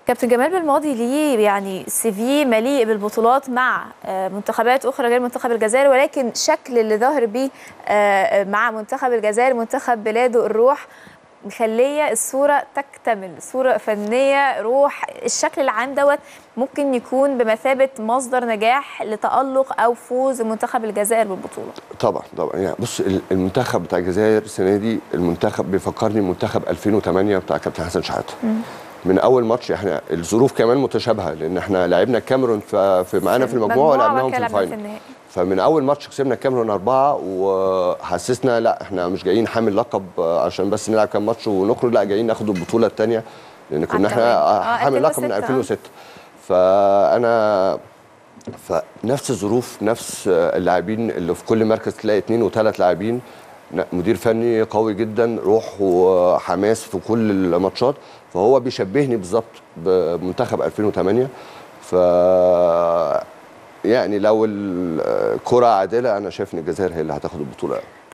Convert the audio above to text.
كابتن جمال بالماضي ليه يعني سي في مليء بالبطولات مع منتخبات اخرى غير منتخب الجزائر ولكن شكل اللي ظاهر بيه مع منتخب الجزائر منتخب بلاده الروح مخليه الصوره تكتمل صوره فنيه روح الشكل العام دوت ممكن يكون بمثابه مصدر نجاح لتالق او فوز منتخب الجزائر بالبطوله طبعا طبعا يعني بص المنتخب بتاع الجزائر السنه دي المنتخب بيفكرني منتخب 2008 بتاع كابتن حسن شحاته من اول ماتش احنا الظروف كمان متشابهه لان احنا لعبنا الكاميرون في معانا في المجموعه ولعبناهم في الفاينل فمن اول ماتش كسبنا الكاميرون اربعه وحسسنا لا احنا مش جايين حامل لقب عشان بس نلعب كام ماتش ونخرج لا جايين ناخد البطوله الثانيه لان كنا احنا حامل لقب من 2006 فانا فنفس الظروف نفس اللاعبين اللي في كل مركز تلاقي اثنين وثلاث لاعبين مدير فني قوي جدا روح وحماس في كل الماتشات فهو بيشبهني بالظبط بمنتخب 2008 ف يعني لو الكره عادله انا شايف ان الجزائر هي اللي هتاخد البطوله